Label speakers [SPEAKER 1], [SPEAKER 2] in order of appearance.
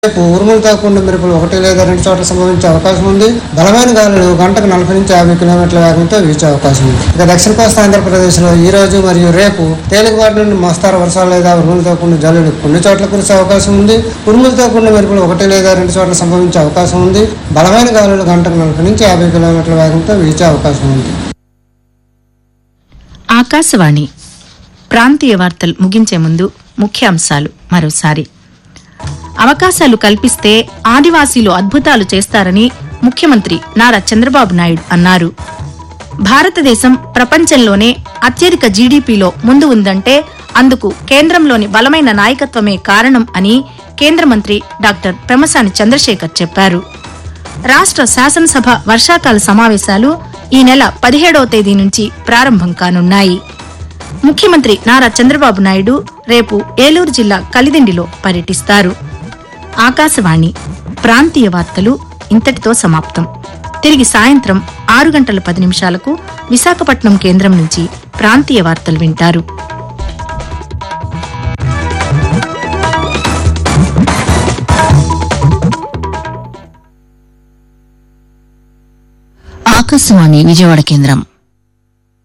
[SPEAKER 1] రేపు ఉరుములతో కూడిన మెరుపులు ఒకటి లేదా రెండు చోట్ల సంభవించే అవకాశం ఉంది బలమైన గాలులు గంటకు నలభై నుంచి యాభై కిలోమీటర్ల వేగంతో వీచే అవకాశం ఉంది ఇక దక్షిణ కోస్తా ఆంధ్రప్రదేశ్ లో ఈ రోజు మరియు రేపు తేలికపాటి నుండి మోస్తారు వర్షాలు లేదా ఉరుములతో కూడిన జల్లులు కొన్ని చోట్ల కురిసే అవకాశం ఉంది ఉరుములతో కూడిన మెరుపులు ఒకటి లేదా రెండు చోట్ల సంభవించే అవకాశం ఉంది బలమైన గాలులు గంటకు నలభై నుంచి యాభై కిలోమీటర్ల వేగంతో వీచే అవకాశం ఉంది
[SPEAKER 2] ఆకాశవాణి ప్రాంతీయ వార్తలు ముగించే ముందు ముఖ్యాంశాలు మరోసారి అవకాశాలు కల్పిస్తే ఆదివాసీలు అద్భుతాలు చేస్తారని ముఖ్యమంత్రి నారా చంద్రబాబు నాయుడు అన్నారు భారతదేశం ప్రపంచంలోనే అత్యధిక జీడీపీలో ముందు ఉందంటే అందుకు కేంద్రంలోని బలమైన నాయకత్వమే కారణం అని కేంద్ర మంత్రి డాక్టర్ పెమసాని చంద్రశేఖర్ చెప్పారు రాష్ట్ర శాసనసభ వర్షాకాల సమావేశాలు ఈ నెల పదిహేడవ తేదీ నుంచి ప్రారంభం కానున్నాయి ముఖ్యమంత్రి నారా చంద్రబాబు నాయుడు రేపు ఏలూరు జిల్లా కలిదిండిలో పర్యటిస్తారు ఆకాశవాణి ప్రాంతీయ వార్తలు ఇంతటితో సమాప్తం తిరిగి సాయంత్రం ఆరు గంటల పది నిమిషాలకు విశాఖపట్నం కేంద్రం నుంచి ప్రాంతీయ వార్తలు వింటారు
[SPEAKER 3] ఆకాశవాణి విజయవాడ కేంద్రం